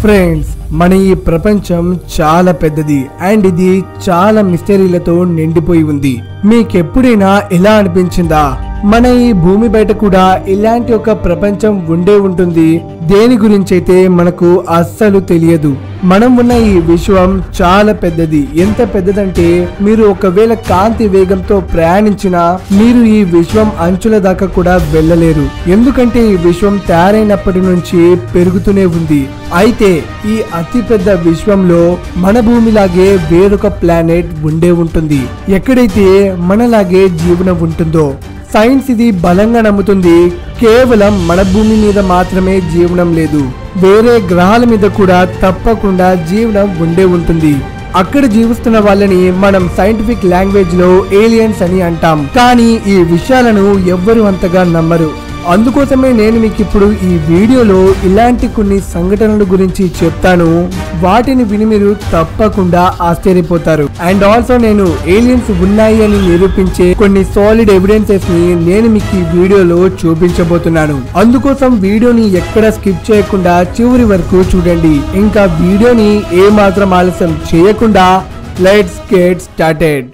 Friends మన ఈ ప్రపంచం చాలా పెద్దది అండ్ ఇది చాలా మిస్టరీలతో నిండిపోయి ఉంది మీకెప్పుడైనా ఎలా అనిపించిందా మన ఈ భూమి బయట కూడా ఇలాంటి ఒక ప్రపంచం ఉండే ఉంటుంది దేని గురించి అయితే మనకు అస్సలు తెలియదు మనం ఉన్న ఈ విశ్వం చాలా పెద్దది ఎంత పెద్దదంటే మీరు ఒకవేళ కాంతి వేగంతో ప్రయాణించినా మీరు ఈ విశ్వం అంచుల దాకా కూడా వెళ్ళలేరు ఎందుకంటే ఈ విశ్వం తయారైనప్పటి నుంచి పెరుగుతూనే ఉంది అయితే ఈ అతి పెద్ద విశ్వంలో మన భూమిలాగే వేరొక ప్లానెట్ ఉండే ఉంటుంది ఎక్కడైతే మనలాగే జీవనం ఉంటుందో సైన్స్ ఇది బలంగా నమ్ముతుంది కేవలం మన భూమి మీద మాత్రమే జీవనం లేదు వేరే గ్రహాల మీద కూడా తప్పకుండా జీవనం ఉండే ఉంటుంది అక్కడ జీవిస్తున్న వాళ్ళని మనం సైంటిఫిక్ లాంగ్వేజ్ లో ఏలియన్స్ అని అంటాం కానీ ఈ విషయాలను ఎవ్వరు అంతగా నమ్మరు అందుకోసమే నేను మీకు ఇప్పుడు ఈ వీడియోలో ఇలాంటి కొన్ని సంఘటనల గురించి చెప్తాను వాటిని విని మీరు తప్పకుండా ఆశ్చర్యపోతారు అండ్ ఆల్సో నేను ఏలియన్స్ ఉన్నాయి అని నిరూపించే కొన్ని సాలిడ్ ఎవిడెన్సెస్ ని నేను మీకు ఈ వీడియోలో చూపించబోతున్నాను అందుకోసం వీడియోని ఎక్కడ స్కిప్ చేయకుండా చివరి వరకు చూడండి ఇంకా వీడియోని ఏ మాత్రం ఆలస్యం చేయకుండా let's get started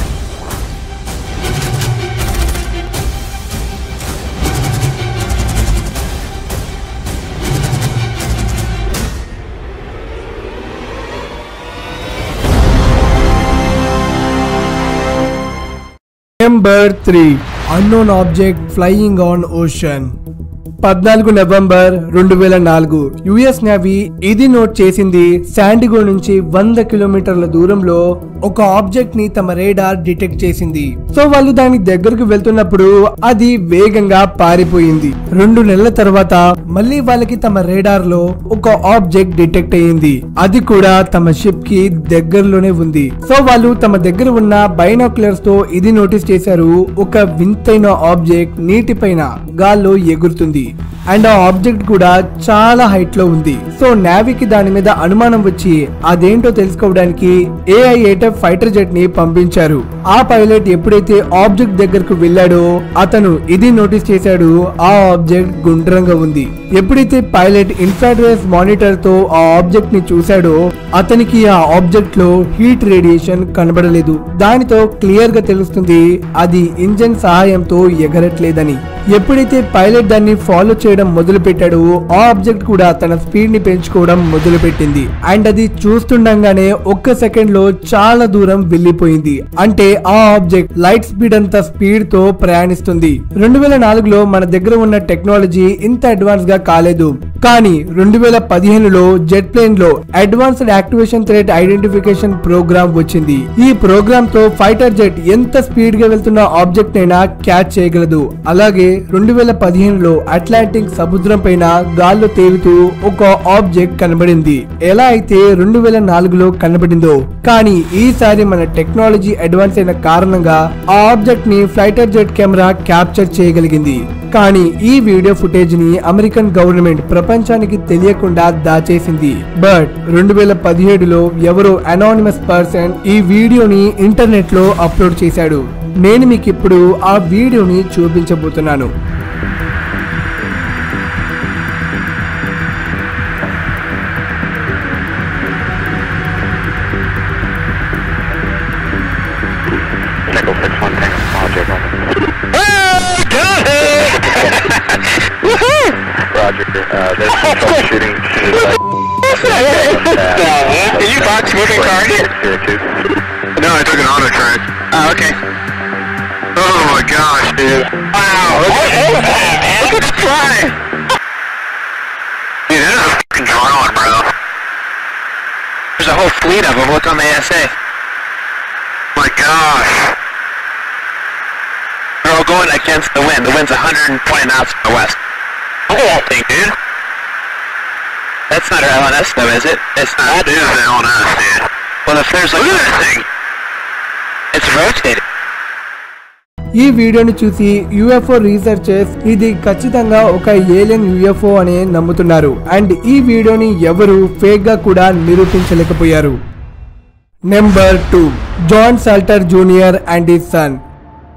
number three unknown object flying on ocean పద్నాలుగు నవంబర్ రెండు వేల నాలుగు యుఎస్ నేవీ ఇది నోట్ చేసింది శాండిగో నుంచి వంద కిలోమీటర్ల దూరంలో ఒక ఆబ్జెక్ట్ ని తమ రేడార్ డిటెక్ట్ చేసింది సో వాళ్ళు దాని దగ్గరకు వెళ్తున్నప్పుడు అది వేగంగా పారిపోయింది రెండు నెలల తర్వాత మళ్ళీ వాళ్ళకి తమ రేడార్ లో ఒక ఆబ్జెక్ట్ డిటెక్ట్ అయ్యింది అది కూడా తమ షిప్ కి దగ్గరలోనే ఉంది సో వాళ్ళు తమ దగ్గర ఉన్న బైనాక్యులర్స్ తో ఇది నోటీస్ చేశారు ఒక వింతైన ఆబ్జెక్ట్ నీటిపైన గాల్లో ఎగురుతుంది అండ్ ఆ ఆబ్జెక్ట్ కూడా చాలా హైట్ లో ఉంది సో నావీకి దాని మీద అనుమానం వచ్చి అదేంటో తెలుసుకోవడానికి ఏఐ ఎయిటెఫ్ ఫైటర్ జెట్ ని పంపించారు ఆ పైలట్ ఎప్పుడైతే ఆబ్జెక్ట్ దగ్గరకు వెళ్ళాడో అతను ఇది నోటీస్ చేశాడు ఆ ఆబ్జెక్ట్ గుండ్రంగా ఉంది ఎప్పుడైతే పైలట్ ఇన్ఫ్రాడ్రెస్ మానిటర్ తో ఆ ఆబ్జెక్ట్ ని చూశాడో అతనికి ఆ ఆబ్జెక్ట్ లో హీట్ రేడియేషన్ కనబడలేదు దానితో క్లియర్ గా తెలుస్తుంది అది ఇంజన్ సహాయంతో ఎగరట్లేదని ఎప్పుడైతే పైలట్ దాన్ని ఫాలో చేయడం మొదలు పెట్టాడో ఆ ఆబ్జెక్ట్ కూడా తన స్పీడ్ ని పెంచుకోవడం మొదలు పెట్టింది అండ్ అది చూస్తుండగానే ఒక్క సెకండ్ లో చాలా దూరం వెళ్ళిపోయింది అంటే ఆ ఆబ్జెక్ట్ లైట్ స్పీడ్ అంత స్పీడ్ తో ప్రయాణిస్తుంది రెండు వేల నాలుగులో మన దగ్గర ఉన్న టెక్నాలజీ ఇంత అడ్వాన్స్ గా కాలేదు కానీ రెండు వేల పదిహేనులో జెట్ ప్లేన్ లో advanced activation threat identification program వచ్చింది ఈ ప్రోగ్రామ్ తో ఫైటర్ జెట్ ఎంత స్పీడ్ గా వెళ్తున్న ఆబ్జెక్ట్ అయినా క్యాచ్ చేయగలదు అలాగే రెండు వేల పదిహేనులో అట్లాంటిక్ సముద్రం పైన గాల్లో తేలుతూ ఒక ఆబ్జెక్ట్ కనబడింది ఎలా అయితే రెండు వేల నాలుగులో కనబడిందో కానీ ఈసారి మన టెక్నాలజీ అడ్వాన్స్ అయిన కారణంగా ఆ ఆబ్జెక్ట్ ని ఫ్లైటర్ జెట్ కెమెరా క్యాప్చర్ చేయగలిగింది కానీ ఈ వీడియో ఫుటేజ్ ని అమెరికన్ గవర్నమెంట్ ప్రపంచానికి తెలియకుండా దాచేసింది బట్ రెండు వేల పదిహేడులో ఎవరో అనానిమస్ పర్సన్ ఈ వీడియోని ఇంటర్నెట్ లో అప్లోడ్ చేశాడు నేను మీకు ఇప్పుడు ఆ వీడియోని చూపించబోతున్నాను Nickel 6-1 Tango, Roger. Roger, uh, there's some troubleshooting. Did you box moving car? No, I took an auto track. Oh, okay. Oh my gosh, dude. Wow, look at that, man. Look at the fly. Dude, that is a fucking drone, bro. There's a whole fleet of them. Look on the ASA. My gosh. They're all going against the wind. The wind's 120 knots from the west. Look at that thing, dude. That's not our LNS though, is it? It's not. That is the LNS, dude. Well, if there's like... Look at that thing. It's rotating. ఈ వీడియోని చూసి UFO researchers ఇది ఖచ్చితంగా ఒక alien UFO అని నమ్ముతున్నారు and ఈ వీడియోని ఎవరు ఫేక్ గా కూడా నిరూపించలేకపోయారు number two John Salter junior and his son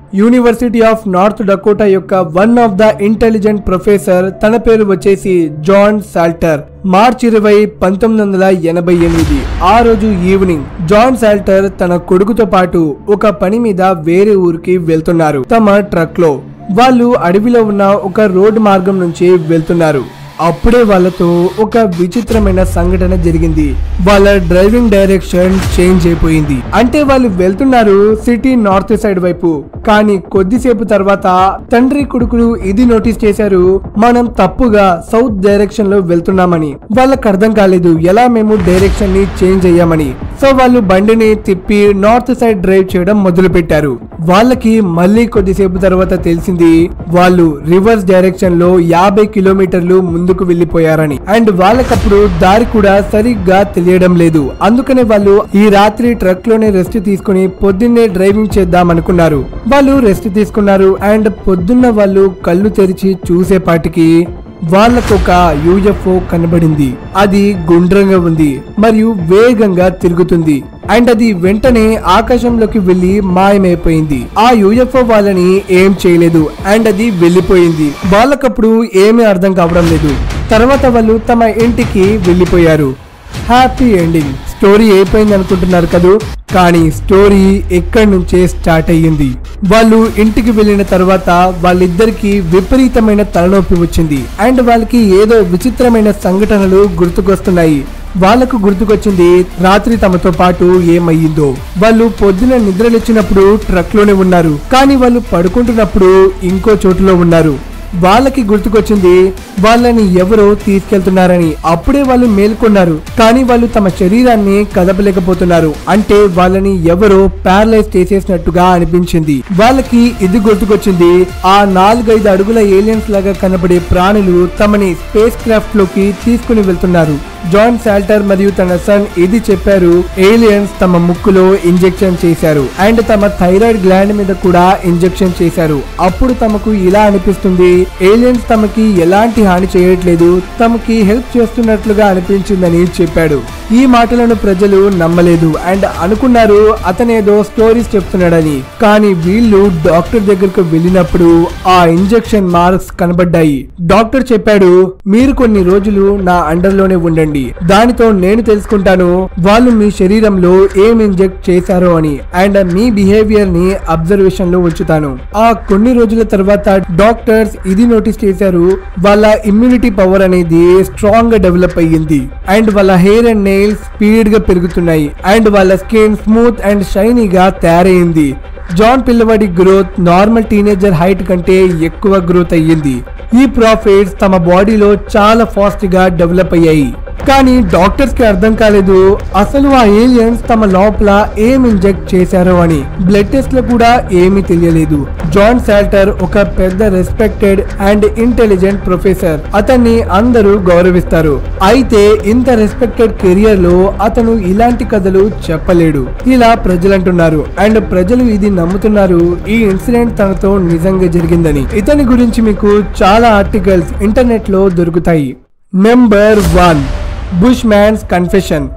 university of North Dakota యొక్క one of the intelligent professor తన పేరు వచ్చేసి జాన్ సాల్టర్ మార్చ్ ఇరవై పంతొమ్మిది వందల ఎనభై ఎనిమిది ఆ రోజు ఈవినింగ్ జాన్ సాల్టర్ తన కొడుకుతో పాటు ఒక పని మీద వేరే ఊరికి వెళ్తున్నారు తమ ట్రక్ లో వాళ్ళు అడవిలో ఉన్న ఒక రోడ్డు మార్గం నుంచి వెళ్తున్నారు అప్పుడే వాళ్ళతో ఒక విచిత్రమైన సంఘటన జరిగింది వాళ్ళ డ్రైవింగ్ డైరెక్షన్ చేంజ్ అయిపోయింది అంటే వాళ్ళు వెళ్తున్నారు సిటీ నార్త్ సైడ్ వైపు కానీ కొద్దిసేపు తర్వాత తండ్రి కొడుకులు ఇది నోటీస్ చేశారు మనం తప్పుగా సౌత్ డైరెక్షన్ లో వెళ్తున్నామని వాళ్ళకి అర్థం కాలేదు ఎలా మేము డైరెక్షన్ ని చేంజ్ అయ్యామని సో వాళ్ళు బండిని తిప్పి నార్త్ సైడ్ డ్రైవ్ చేయడం మొదలు పెట్టారు వాళ్ళకి మళ్ళీ కొద్దిసేపు తర్వాత తెలిసింది వాళ్ళు రివర్స్ డైరెక్షన్ లో యాభై కిలోమీటర్లు ముందుకు వెళ్లిపోయారని అండ్ వాళ్ళకప్పుడు దారి కూడా సరిగ్గా తెలియడం లేదు అందుకనే వాళ్ళు ఈ రాత్రి ట్రక్ లోనే రెస్ట్ తీసుకుని పొద్దున్నే డ్రైవింగ్ చేద్దాం అనుకున్నారు వాళ్ళు రెస్ట్ తీసుకున్నారు అండ్ పొద్దున్న వాళ్ళు కళ్ళు తెరిచి చూసేపాటికి వాళ్ళకొక యూఎఫ్ఓ కనబడింది అది గుండ్రంగా ఉంది మరియు వేగంగా తిరుగుతుంది అండ్ అది వెంటనే ఆకాశంలోకి వెళ్లి మాయమైపోయింది ఆ యూఎఫ్ఓ వాళ్ళని ఏం చేయలేదు అండ్ అది వెళ్ళిపోయింది వాళ్ళకప్పుడు ఏమీ అర్థం కావడం లేదు తర్వాత వాళ్ళు తమ ఇంటికి వెళ్ళిపోయారు హ్యాపీ ఎండింగ్ స్టోరీ అయిపోయింది అనుకుంటున్నారు కదూ కానీ స్టోరీ ఎక్కడి నుంచే స్టార్ట్ అయ్యింది వాళ్ళు ఇంటికి వెళ్ళిన తర్వాత వాళ్ళిద్దరికి విపరీతమైన తలనొప్పి వచ్చింది అండ్ వాళ్ళకి ఏదో విచిత్రమైన సంఘటనలు గుర్తుకొస్తున్నాయి వాళ్ళకు గుర్తుకొచ్చింది రాత్రి తమతో పాటు ఏమయ్యిందో వాళ్ళు పొద్దున నిద్రలేచినప్పుడు ట్రక్ లోనే ఉన్నారు కానీ వాళ్ళు పడుకుంటున్నప్పుడు ఇంకో చోటులో ఉన్నారు వాళ్ళకి గుర్తుకొచ్చింది వాళ్ళని ఎవరో తీసుకెళ్తున్నారని అప్పుడే వాళ్ళు మేల్కొన్నారు కానీ వాళ్ళు తమ శరీరాన్ని కదపలేకపోతున్నారు అంటే వాళ్ళని ఎవరో ప్యారలైజ్ చేసేసినట్టుగా అనిపించింది వాళ్ళకి ఇది గుర్తుకొచ్చింది ఆ నాలుగైదు అడుగుల ఏలియన్స్ లాగా కనబడే ప్రాణులు తమని స్పేస్ క్రాఫ్ట్ లోకి తీసుకుని వెళ్తున్నారు జాన్ సాల్టర్ మరియు తన సన్ ఇది చెప్పారు ఏలియన్స్ తమ ముక్కులో ఇంజెక్షన్ చేశారు అండ్ తమ థైరాయిడ్ గ్లాండ్ మీద కూడా ఇంజెక్షన్ చేశారు అప్పుడు తమకు ఇలా అనిపిస్తుంది ఏలియన్స్ తమకి ఎలాంటి హాని చేయట్లేదు తమకి హెల్ప్ చేస్తున్నట్లుగా అనిపించిందని చెప్పాడు ఈ మాటలను ప్రజలు నమ్మలేదు అండ్ అనుకున్నారు అతనేదో స్టోరీస్ చెప్తున్నాడని కానీ వీళ్ళు డాక్టర్ దగ్గరకు వెళ్ళినప్పుడు ఆ ఇంజెక్షన్ మార్క్స్ కనబడ్డాయి డాక్టర్ చెప్పాడు మీరు కొన్ని రోజులు నా అండర్ లోనే ఉండండి దానితో నేను తెలుసుకుంటాను వాళ్ళు మీ శరీరంలో ఏం ఇంజెక్ట్ చేశారో అని అండ్ మీ బిహేవియర్ ని అబ్జర్వేషన్ లో ఉంచుతాను ఆ కొన్ని రోజుల తర్వాత డాక్టర్స్ ఇది నోటీస్ చేశారు వాళ్ళ ఇమ్యూనిటీ పవర్ అనేది స్ట్రాంగ్ గా డెవలప్ అయ్యింది అండ్ వాళ్ళ హెయిర్ అండ్ నెయిల్స్ స్పీడ్ గా పెరుగుతున్నాయి అండ్ వాళ్ళ స్కిన్ స్మూత్ అండ్ షైనీగా తయారైంది జాన్ పిల్లవాడి గ్రోత్ నార్మల్ టీనేజర్ హైట్ కంటే ఎక్కువ గ్రోత్ అయ్యింది ఈ ప్రాఫిట్స్ తమ బాడీలో చాలా ఫాస్ట్ గా డెవలప్ అయ్యాయి కానీ డాక్టర్స్ కి అర్థం కాలేదు అసలు ఆ ఏలియన్స్ తమ లోపల ఏం ఇంజెక్ట్ చేశారో అని బ్లడ్ టెస్ట్ లో కూడా ఏమీ తెలియలేదు జాన్ సాల్టర్ ఒక పెద్ద రెస్పెక్టెడ్ అండ్ ఇంటెలిజెంట్ ప్రొఫెసర్ అతన్ని అందరూ గౌరవిస్తారు అయితే ఇంత రెస్పెక్టెడ్ కెరియర్ లో అతను ఇలాంటి కథలు చెప్పలేడు ఇలా ప్రజలు అంటున్నారు అండ్ ప్రజలు ఇది నమ్ముతున్నారు ఈ ఇన్సిడెంట్ తనతో నిజంగా జరిగిందని ఇతని గురించి మీకు చాలా ఆర్టికల్స్ ఇంటర్నెట్ లో దొరుకుతాయి number one Bushman's confession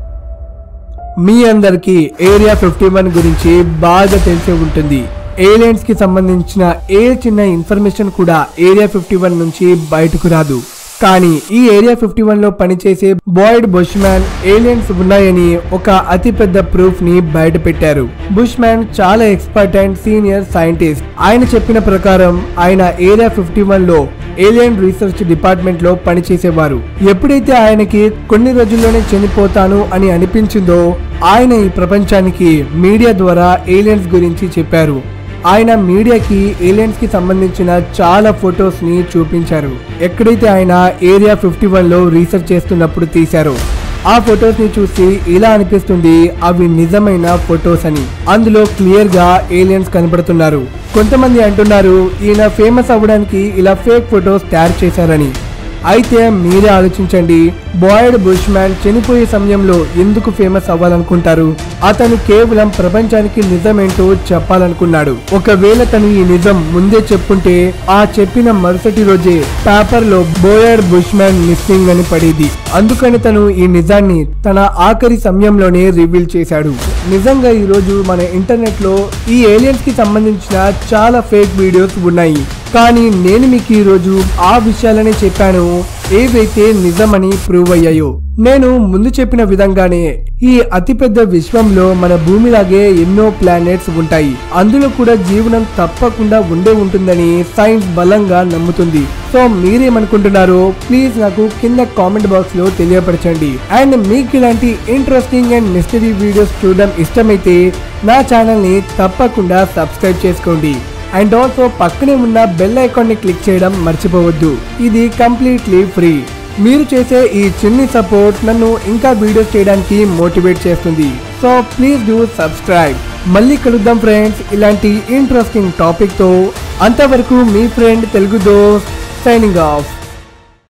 మీ అందరికి ఏరియా ఫిఫ్టీ వన్ గురించి బాగా తెలిసే ఉంటుంది ఏలియన్స్ కి సంబంధించిన ఏ చిన్న ఇన్ఫర్మేషన్ కూడా ఏరియా ఫిఫ్టీ వన్ నుంచి బయటకు రాదు కానీ ఈ ఏరియా ఫిఫ్టీ వన్ లో పనిచేసే బాయిడ్ బుష్ మ్యాన్ ఏలియన్స్ ఉన్నాయని ఒక అతిపెద్ద ప్రూఫ్ ని బయట పెట్టారు బుష్ మ్యాన్ చాలా ఎక్స్పర్ట్ అండ్ సీనియర్ సైంటిస్ట్ ఆయన చెప్పిన ప్రకారం ఆయన ఏరియా ఫిఫ్టీ వన్ లో ఏలియన్ రీసెర్చ్ డిపార్ట్మెంట్ లో పనిచేసేవారు ఎప్పుడైతే ఆయనకి కొన్ని రోజుల్లోనే చనిపోతాను అని అనిపించిందో ఆయన ఈ ప్రపంచానికి మీడియా ద్వారా ఏలియన్స్ గురించి చెప్పారు ఆయన మీడియాకి ఏలియన్స్ కి సంబంధించిన చాలా ఫొటోస్ ని చూపించారు ఎక్కడైతే ఆయన ఏరియా ఫిఫ్టీ వన్ లో రీసెర్చ్ చేస్తున్నప్పుడు తీశారో ఆ ఫొటోస్ ని చూసి ఇలా అనిపిస్తుంది అవి నిజమైన ఫొటోస్ అని అందులో క్లియర్ గా ఏలియన్స్ కనబడుతున్నారు కొంతమంది అంటున్నారు ఈయన ఫేమస్ అవ్వడానికి ఇలా ఫేక్ ఫొటోస్ తయారు చేశారని అయితే మీరే ఆలోచించండి బాయిడ్ బుష్ మ్యాన్ చనిపోయే సమయంలో ఎందుకు ఫేమస్ అవ్వాలనుకుంటారు అతను కేవలం ప్రపంచానికి నిజమేంటో చెప్పాలనుకున్నాడు ఒకవేళ తను ఈ నిజం ముందే చెప్పుంటే ఆ చెప్పిన మరుసటి రోజే పేపర్ లో బోయడ్ బుష్ మ్యాన్ మిస్సింగ్ అని పడేది అందుకని తను ఈ నిజాన్ని తన ఆఖరి సమయంలోనే రివీల్ చేశాడు నిజంగా ఈరోజు మన ఇంటర్నెట్లో ఈ ఏలియన్స్ కి సంబంధించిన చాలా ఫేక్ వీడియోస్ ఉన్నాయి కానీ నేను మీకు ఈరోజు ఆ విషయాలనే చెప్పాను ఏవైతే నిజమని ప్రూవ్ అయ్యాయో నేను ముందు చెప్పిన విధంగానే ఈ అతిపెద్ద విశ్వంలో మన భూమిలాగే ఎన్నో ప్లానెట్స్ ఉంటాయి అందులో కూడా జీవనం తప్పకుండా ఉండే ఉంటుందని సైన్స్ బలంగా నమ్ముతుంది సో మీరేమనుకుంటున్నారో ప్లీజ్ నాకు కింద కామెంట్ బాక్స్ లో తెలియపరచండి అండ్ మీకు ఇలాంటి ఇంట్రెస్టింగ్ అండ్ మిస్టరీ వీడియోస్ చూడడం ఇష్టమైతే నా ఛానల్ ని తప్పకుండా సబ్స్క్రైబ్ చేసుకోండి అండ్ ఆల్సో పక్కనే ఉన్న బెల్ ఐకాన్ ని క్లిక్ చేయడం మర్చిపోవద్దు ఇది కంప్లీట్లీ ఫ్రీ మీరు చేసే ఈ చిన్ని సపోర్ట్ నన్ను ఇంకా వీడియోస్ చేయడానికి మోటివేట్ చేస్తుంది సో ప్లీజ్ డూ సబ్స్క్రైబ్ మళ్ళీ కలుద్దాం ఫ్రెండ్స్ ఇలాంటి ఇంట్రెస్టింగ్ టాపిక్ తో అంతవరకు మీ ఫ్రెండ్ తెలుగు దోస్త్ సైనింగ్ ఆఫ్